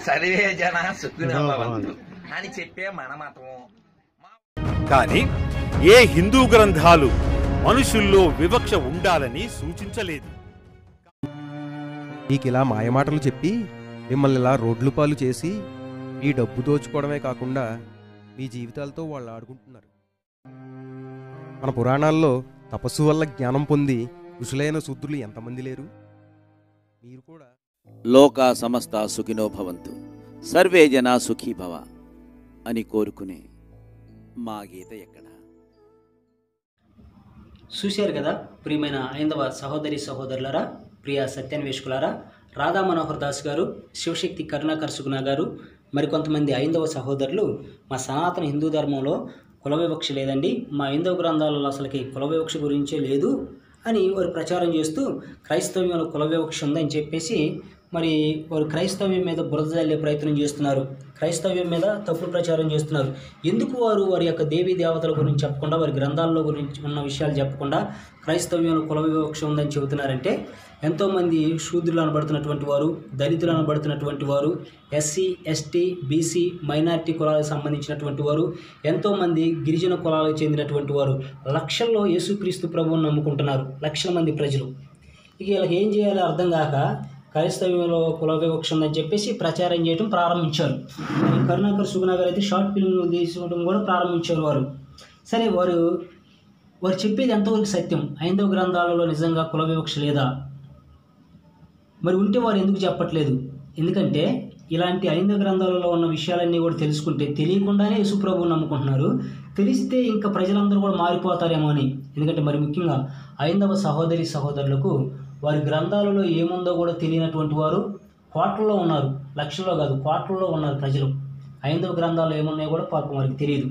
చదివే జన సుఖినభవంతు అని చెప్పే మన మతం కానీ ఏ హిందూ గ్రంథాలు మనుషుల్లో వివక్ష ఉండాలని సూచించలేదు మీకు ఇలా మాయమాటలు చెప్పి మిమ్మల్ని ఇలా రోడ్లు పాలు చేసి మీ డబ్బు దోచుకోవడమే కాకుండా మీ జీవితాలతో వాళ్ళు ఆడుకుంటున్నారు మన పురాణాల్లో తపస్సు వల్ల జ్ఞానం పొంది ఋషులైన శూద్రులు ఎంతమంది లేరు మీరు కూడా లోకా సమస్త సుఖినో భవంతు సర్వే జనా సుఖీ భవ అని కోరుకునే మా గీత ఎక్కడ చూశారు కదా ప్రియమైన ఐందవ సహోదరి సహోదరులరా ప్రియ సత్యాన్వేషకులారా రాధా మనోహర్ దాస్ గారు శివశక్తి కరుణాకర్ సుగుణ గారు మరికొంతమంది ఐందవ సహోదరులు మా సనాతన హిందూ ధర్మంలో కుల వివక్ష లేదండి మా ఐందవ గ్రంథాలలో అసలుకి కుల వివక్ష గురించే లేదు అని వారు ప్రచారం చేస్తూ క్రైస్తవ్యంలో కుల వివక్ష ఉందని చెప్పేసి మరి వారు క్రైస్తవ్యం మీద బురద జల్లే ప్రయత్నం చేస్తున్నారు క్రైస్తవ్యం మీద తప్పుడు ప్రచారం చేస్తున్నారు ఎందుకు వారు వారి యొక్క దేవీ దేవతల గురించి చెప్పకుండా వారి గ్రంథాల్లో గురించి ఉన్న విషయాలు చెప్పకుండా క్రైస్తవ్యంలో కుల వివక్ష ఉందని చెబుతున్నారంటే ఎంతోమంది శూద్రులు అనబడుతున్నటువంటి వారు దళితులు అనబడుతున్నటువంటి వారు ఎస్సీ ఎస్టీ బీసీ మైనారిటీ కులాలకు సంబంధించినటువంటి వారు ఎంతోమంది గిరిజన కులాలకు చెందినటువంటి వారు లక్షల్లో యేసుక్రీస్తు ప్రభువుని నమ్ముకుంటున్నారు లక్షల మంది ప్రజలు ఇక వీళ్ళకి ఏం చేయాలో అర్థం కాక క్రైస్తవ్యంలో కుల వివక్ష ఉందని చెప్పేసి ప్రచారం చేయడం ప్రారంభించారు మరి కరుణాకర్ సుగుణ గారు అయితే షార్ట్ ఫిల్మ్ తీసుకోవడం కూడా ప్రారంభించారు వారు సరే వారు వారు చెప్పేది ఎంతవరకు సత్యం ఐదవ గ్రంథాలలో నిజంగా కుల వివక్ష లేదా మరి ఉంటే వారు ఎందుకు చెప్పట్లేదు ఎందుకంటే ఇలాంటి ఐదవ గ్రంథాలలో ఉన్న విషయాలన్నీ కూడా తెలుసుకుంటే తెలియకుండానే యేసుప్రభువు నమ్ముకుంటున్నారు తెలిస్తే ఇంకా ప్రజలందరూ కూడా మారిపోతారేమో అని ఎందుకంటే మరి ముఖ్యంగా ఐదవ సహోదరి సహోదరులకు వారి గ్రంథాలలో ఏముందో కూడా తెలియనటువంటి వారు కోట్లలో ఉన్నారు లక్షల్లో కాదు కోట్లలో ఉన్నారు ప్రజలు ఐదవ గ్రంథాలు ఏమున్నాయో కూడా పాపం వారికి తెలియదు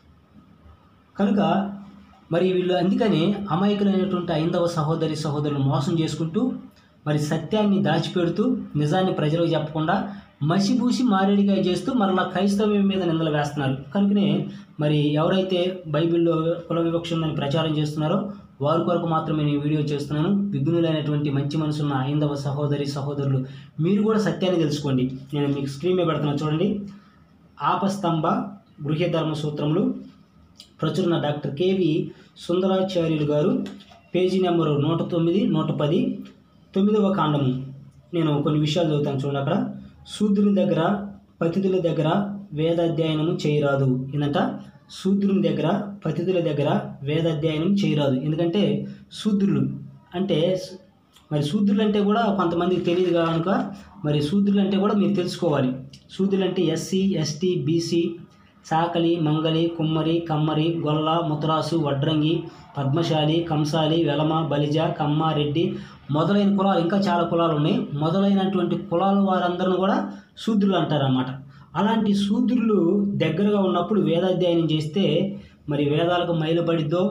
కనుక మరి వీళ్ళు అందుకని అమాయకులైనటువంటి ఐదవ సహోదరి సహోదరులు మోసం చేసుకుంటూ మరి సత్యాన్ని దాచిపెడుతూ నిజాన్ని ప్రజలకు చెప్పకుండా మసిపూసి మారేడికాయ చేస్తూ మరలా క్రైస్తవ్యం మీద నిందలు వేస్తున్నారు కనుకనే మరి ఎవరైతే బైబిల్లో కుల వివక్ష ఉందని ప్రచారం చేస్తున్నారో వారి కొరకు మాత్రమే నేను వీడియో చేస్తున్నాను విఘ్నులైనటువంటి మంచి మనసున్న ఐందవ సహోదరి సహోదరులు మీరు కూడా సత్యాన్ని తెలుసుకోండి నేను మీకు స్క్రీన్ మీద పెడుతున్నాను చూడండి ఆపస్తంభ గృహ్యధర్మ సూత్రములు ప్రచురణ డాక్టర్ కేవి సుందరాచార్యులు గారు పేజీ నెంబరు నూట తొమ్మిది నూట పది తొమ్మిదవ కాండము నేను కొన్ని విషయాలు చదువుతాను చూడండి అక్కడ శూద్రుని దగ్గర పతిథుల దగ్గర వేదాధ్యయనము చేయరాదు ఏంటంట శూద్రుని దగ్గర పతిథుల దగ్గర వేదాధ్యయనం చేయరాదు ఎందుకంటే శూద్రులు అంటే స్- మరి శూద్రులు అంటే కూడా కొంతమందికి తెలియదు కనుక మరి శూద్రులు అంటే కూడా మీరు తెలుసుకోవాలి శూద్రులు అంటే ఎస్సీ ఎస్టీ బీసీ చాకలి మంగలి కుమ్మరి కమ్మరి గొల్ల ముతరాసు వడ్రంగి పద్మశాలి కంసాలి వెలమ బలిజ కమ్మ రెడ్డి మొదలైన కులాలు ఇంకా చాలా కులాలు ఉన్నాయి మొదలైనటువంటి కులాల వారందరిని కూడా శూద్రులు అంటారన్నమాట అలాంటి శూద్రులు దగ్గరగా ఉన్నప్పుడు వేదాధ్యయనం చేస్తే మరి వేదాలకు మైలుపడిద్దో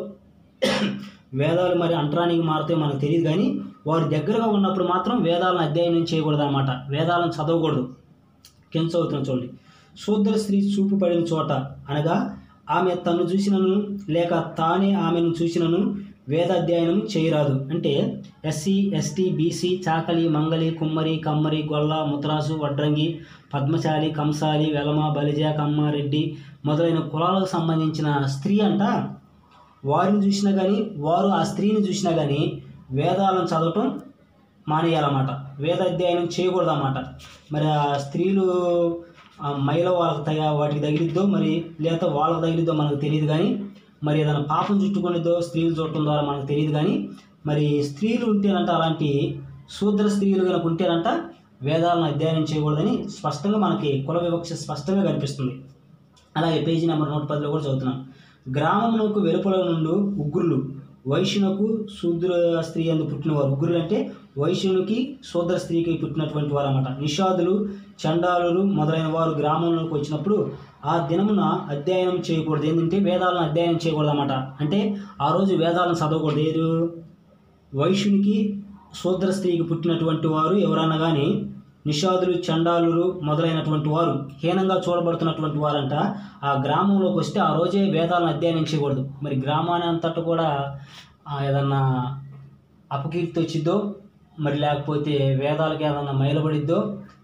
వేదాలు మరి అంటరానికి మారితే మనకు తెలియదు కానీ వారి దగ్గరగా ఉన్నప్పుడు మాత్రం వేదాలను అధ్యయనం చేయకూడదు అనమాట వేదాలను చదవకూడదు కింద చదువుతున్నాం చూడండి శూద్ర స్త్రీ చూపు పడిన చోట అనగా ఆమె తను చూసినను లేక తానే ఆమెను చూసినను వేదాధ్యయనం చేయరాదు అంటే ఎస్సీ ఎస్టీ బీసీ చాకలి మంగలి కుమ్మరి కమ్మరి గొల్ల ముతరాసు వడ్రంగి పద్మశాలి కంసాలి వెలమ బలిజ కమ్మ రెడ్డి మొదలైన కులాలకు సంబంధించిన స్త్రీ అంట వారిని చూసినా కానీ వారు ఆ స్త్రీని చూసినా కానీ వేదాలను చదవటం మానేయాలన్నమాట వేదాధ్యయనం చేయకూడదు అన్నమాట మరి ఆ స్త్రీలు ఆ మైల వాళ్ళకి తగ వాటికి తగిలిద్దో మరి లేదా వాళ్ళకి తగిలిద్దో మనకు తెలియదు కానీ మరి ఏదైనా పాపం చుట్టుకునేదో స్త్రీలు చూడటం ద్వారా మనకు తెలియదు కానీ మరి స్త్రీలు ఉంటేనంట అలాంటి శూద్ర స్త్రీలు కనుక ఉంటేనంట వేదాలను అధ్యయనం చేయకూడదని స్పష్టంగా మనకి కుల వివక్ష స్పష్టంగా కనిపిస్తుంది అలాగే పేజీ నెంబర్ నూట పదిలో కూడా చదువుతున్నాం గ్రామమునకు వెలుపల నుండి ఉగ్రులు వైశ్యునకు శూద్ర స్త్రీ అందు పుట్టినవారు ఉగ్రులు అంటే వైశ్యునికి శూద్ర స్త్రీకి పుట్టినటువంటి వారు అన్నమాట నిషాదులు చండాలులు మొదలైన వారు గ్రామంలోకి వచ్చినప్పుడు ఆ దినమున అధ్యయనం చేయకూడదు ఏంటంటే వేదాలను అధ్యయనం చేయకూడదు అన్నమాట అంటే ఆ రోజు వేదాలను చదవకూడదు ఏరు వైశ్యునికి శూద్ర స్త్రీకి పుట్టినటువంటి వారు ఎవరన్నా కానీ నిషాదులు చండాలులు మొదలైనటువంటి వారు హీనంగా చూడబడుతున్నటువంటి వారంట ఆ గ్రామంలోకి వస్తే ఆ రోజే వేదాలను అధ్యయనం చేయకూడదు మరి గ్రామాన్ని అంతటా కూడా ఆ, ఏదన్నా అపకీర్తి వచ్చిద్దో మరి లేకపోతే వేదాలకి ఏదన్నా మైలబడిద్దో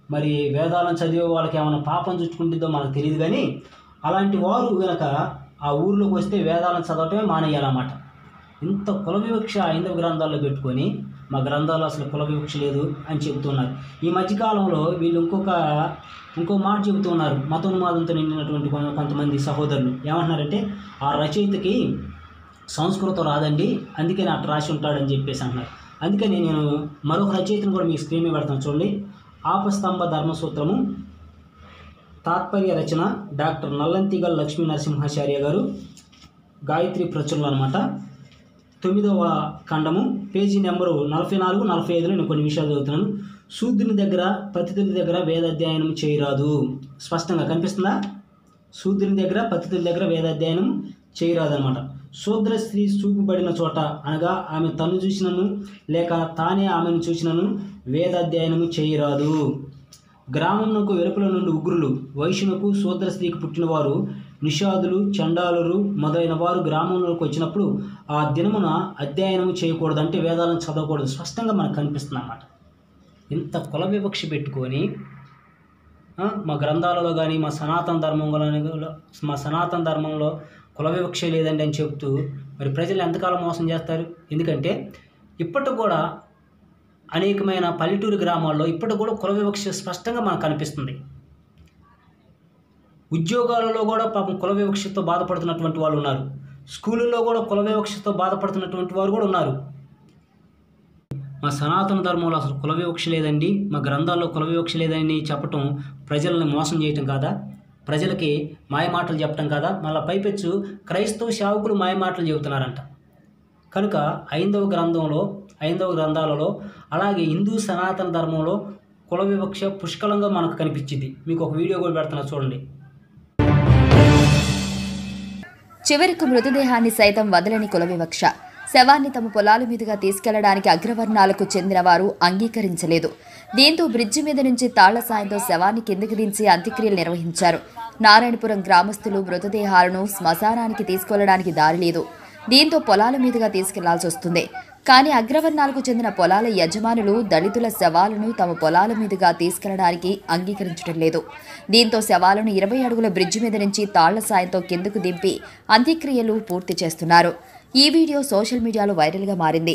మరి వేదాలను చదివే వాళ్ళకి ఏమైనా పాపం చుట్టుకుంటుందో మనకు తెలియదు కానీ అలాంటి వారు గనక ఆ ఊర్లోకి వస్తే వేదాలను చదవటమే మానేయాలన్నమాట ఇంత కుల వివక్ష ఐదవ గ్రంథాల్లో పెట్టుకొని మా గ్రంథాల్లో అసలు కుల వివక్ష లేదు అని చెబుతున్నారు ఈ మధ్యకాలంలో వీళ్ళు ఇంకొక ఇంకో మాట చెబుతున్నారు మతోన్మాదంతో నిండినటువంటి కొ- కొంతమంది సహోదరులు ఏమంటున్నారంటే ఆ రచయితకి సంస్కృతం రాదండి అందుకని అట్లా రాసి ఉంటాడని చెప్పేసి అంటున్నారు అందుకని నేను మరొక రచయితను కూడా మీ స్క్రీన్ మీద పెడతాను చూడండి ఆపస్తంభ ధర్మసూత్రము తాత్పర్య రచన డాక్టర్ నల్లంతిగల్ లక్ష్మీ నరసింహాచార్య గారు గాయత్రి ప్రచురణలు అనమాట తొమ్మిదవ ఖండము పేజీ నెంబరు నలభై నాలుగు నలభై ఐదులో నేను కొన్ని విషయాలు చదువుతున్నాను శూద్రుని దగ్గర పతితుల దగ్గర వేదాధ్యయనం చేయరాదు స్పష్టంగా కనిపిస్తుందా శూద్రుని దగ్గర పతితుల దగ్గర వేదాధ్యయనం చేయరాదు అనమాట శూద్ర స్త్రీ చూపబడిన చోట అనగా ఆమె తను చూసినను లేక తానే ఆమెను చూసినను వేదాధ్యయనము చేయరాదు గ్రామమునకు వెలుపల నుండి ఉగ్రులు వైశ్యునకు శూద్ర స్త్రీకి పుట్టినవారు నిషాదులు చండాలురు మొదలైన వారు గ్రామంలోకి వచ్చినప్పుడు ఆ దినమున అధ్యయనము చేయకూడదు అంటే వేదాలను చదవకూడదు స్పష్టంగా మనకు కనిపిస్తుంది అన్నమాట ఇంత కుల వివక్ష పెట్టుకొని ఆ, మా గ్రంథాలలో కానీ మా సనాతన ధర్మంలో మా సనాతన ధర్మంలో కుల వివక్ష లేదండి అని చెప్తూ మరి ప్రజలు ఎంతకాలం మోసం చేస్తారు ఎందుకంటే ఇప్పటికి కూడా అనేకమైన పల్లెటూరు గ్రామాల్లో ఇప్పటికి కూడా కుల వివక్ష స్పష్టంగా మనకు కనిపిస్తుంది ఉద్యోగాలలో కూడా పాపం కుల వివక్షతో బాధపడుతున్నటువంటి వాళ్ళు ఉన్నారు స్కూళ్ళల్లో కూడా కుల వివక్షతో బాధపడుతున్నటువంటి వారు కూడా ఉన్నారు మా సనాతన ధర్మంలో అసలు కుల వివక్ష లేదండి మా గ్రంథాల్లో కుల వివక్ష లేదని చెప్పటం ప్రజల్ని మోసం చేయటం కాదా ప్రజలకి మాయమాటలు చెప్పటం కాదా మళ్ళీ పైపెచ్చు క్రైస్తవ సేవకులు మాయమాటలు చెబుతున్నారంట కనుక ఐదవ గ్రంథంలో ఐదవ గ్రంథాలలో అలాగే హిందూ సనాతన ధర్మంలో కుల వివక్ష పుష్కలంగా మనకు కనిపించింది మీకు ఒక వీడియో కూడా పెడుతున్నా చూడండి చివరకు మృతదేహాన్ని సైతం వదలని కుల వివక్ష శవాన్ని తమ పొలాల మీదుగా తీసుకెళ్లడానికి అగ్రవర్ణాలకు చెందిన వారు అంగీకరించలేదు దీంతో బ్రిడ్జి మీద నుంచి తాళ్ల సాయంతో శవాన్ని కిందకి దించి అంత్యక్రియలు నిర్వహించారు నారాయణపురం గ్రామస్తులు మృతదేహాలను శ్మశానానికి తీసుకెళ్లడానికి దారి లేదు దీంతో పొలాల మీదుగా తీసుకెళ్లాల్సి వస్తుంది కానీ అగ్రవర్ణాలకు చెందిన పొలాల యజమానులు దళితుల శవాలను తమ పొలాల మీదుగా తీసుకెళ్లడానికి అంగీకరించడం లేదు దీంతో శవాలను ఇరవై అడుగుల బ్రిడ్జి మీద నుంచి తాళ్ల సాయంతో కిందకు దింపి అంత్యక్రియలు పూర్తి చేస్తున్నారు ఈ వీడియో సోషల్ మీడియాలో వైరల్గా మారింది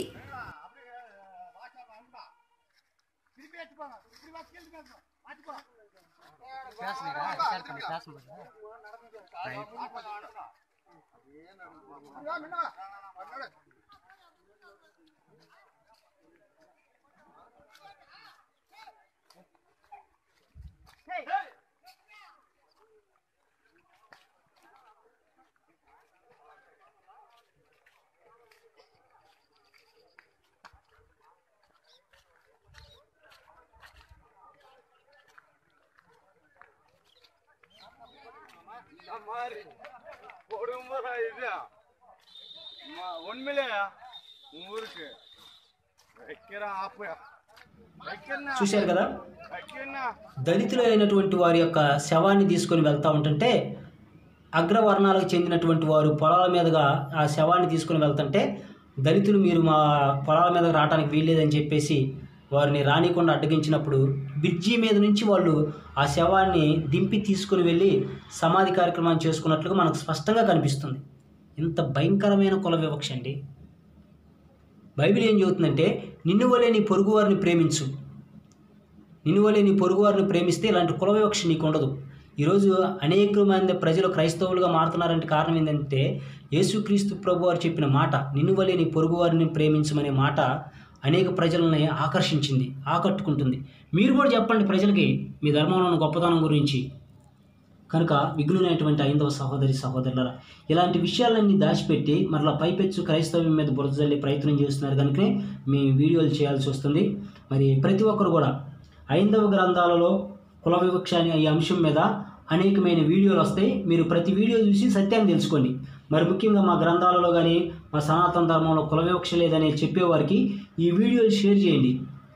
ಒಣ್ಮೆಲೆ ಊರಿಗೆ ಎಕ್ಕಿರ ಆಪ ಎಕ್ಕಿನ చూశారు కదా ఎక్కిన దళితులు అయినటువంటి వారి యొక్క శవాన్ని తీసుకొని వెళ్తూ ఉంటుంటే అగ్రవర్ణాలకు చెందినటువంటి వారు పొలాల మీదుగా ఆ శవాన్ని తీసుకొని వెళ్తుంటే దళితులు మీరు మా పొలాల మీద రావడానికి వీల్లేదని చెప్పేసి వారిని రానికుండా అడ్డగించినప్పుడు బ్రిడ్జి మీద నుంచి వాళ్ళు ఆ శవాన్ని దింపి తీసుకుని వెళ్ళి సమాధి కార్యక్రమాన్ని చేసుకున్నట్లుగా మనకు స్పష్టంగా కనిపిస్తుంది ఇంత భయంకరమైన కుల వివక్ష అండి బైబిల్ ఏం చెబుతుందంటే నిన్ను వలే నీ పొరుగు వారిని ప్రేమించు నిన్ను వలే నీ పొరుగు వారిని ప్రేమిస్తే ఇలాంటి కుల వివక్ష నీకు ఉండదు ఈరోజు అనేక మంది ప్రజలు క్రైస్తవులుగా మారుతున్నారంటే కారణం ఏంటంటే యేసుక్రీస్తు ప్రభు వారు చెప్పిన మాట నిన్ను వలే నీ పొరుగు వారిని ప్రేమించమనే మాట అనేక ప్రజలని ఆకర్షించింది ఆకట్టుకుంటుంది మీరు కూడా చెప్పండి ప్రజలకి మీ ధర్మంలోని గొప్పతనం గురించి కనుక విఘ్నులైనటువంటి ఐందవ సహోదరి సహోదరులరా ఇలాంటి విషయాలన్నీ దాచిపెట్టి మరలా పైపెచ్చు క్రైస్తవ్యం మీద బురద జల్లే ప్రయత్నం చేస్తున్నారు కనుకనే మీ వీడియోలు చేయాల్సి వస్తుంది మరి ప్రతి ఒక్కరు కూడా ఐందవ గ్రంథాలలో కుల వివక్ష అనే ఈ అంశం మీద అనేకమైన వీడియోలు వస్తాయి మీరు ప్రతి వీడియో చూసి సత్యాన్ని తెలుసుకోండి మరి ముఖ్యంగా మా గ్రంథాలలో కానీ మా సనాతన ధర్మంలో కుల వివక్ష లేదని చెప్పేవారికి ఈ వీడియోలు షేర్ చేయండి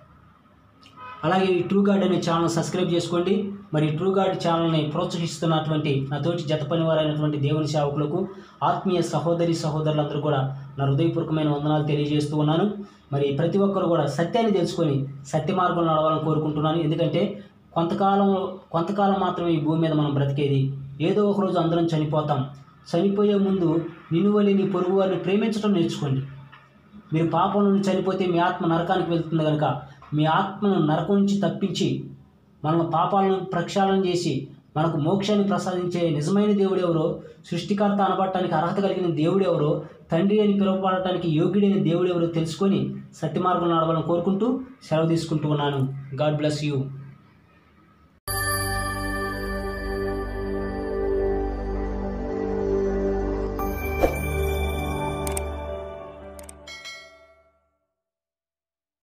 అలాగే ఈ ట్రూ గార్డ్ అనే ఛానల్ సబ్స్క్రైబ్ చేసుకోండి మరి ట్రూ గార్డ్ ఛానల్ని ప్రోత్సహిస్తున్నటువంటి నా తోటి జత పనివారైనటువంటి దేవుని సేవకులకు ఆత్మీయ సహోదరి సహోదరులందరూ కూడా నా హృదయపూర్వకమైన వందనాలు తెలియజేస్తూ ఉన్నాను మరి ప్రతి ఒక్కరు కూడా సత్యాన్ని తెలుసుకొని సత్య మార్గంలో నడవాలని కోరుకుంటున్నాను ఎందుకంటే కొంతకాలం కొంతకాలం మాత్రమే ఈ భూమి మీద మనం బ్రతికేది ఏదో ఒక రోజు అందరం చనిపోతాం చనిపోయే ముందు నిన్ను వల్లి నీ పొరుగు వారిని ప్రేమించడం నేర్చుకోండి మీరు పాపం నుండి చనిపోతే మీ ఆత్మ నరకానికి వెళ్తుంది కనుక మీ ఆత్మను నరకం నుంచి తప్పించి మన పాపాలను ప్రక్షాళన చేసి మనకు మోక్షాన్ని ప్రసాదించే నిజమైన దేవుడు ఎవరో సృష్టికర్త అనబడటానికి అర్హత కలిగిన దేవుడు ఎవరో తండ్రి అని పిలువబడటానికి యోగ్యుడైన దేవుడు ఎవరో తెలుసుకొని సత్య మార్గంలో నడవాలని కోరుకుంటూ సెలవు తీసుకుంటూ ఉన్నాను గాడ్ బ్లెస్ యూ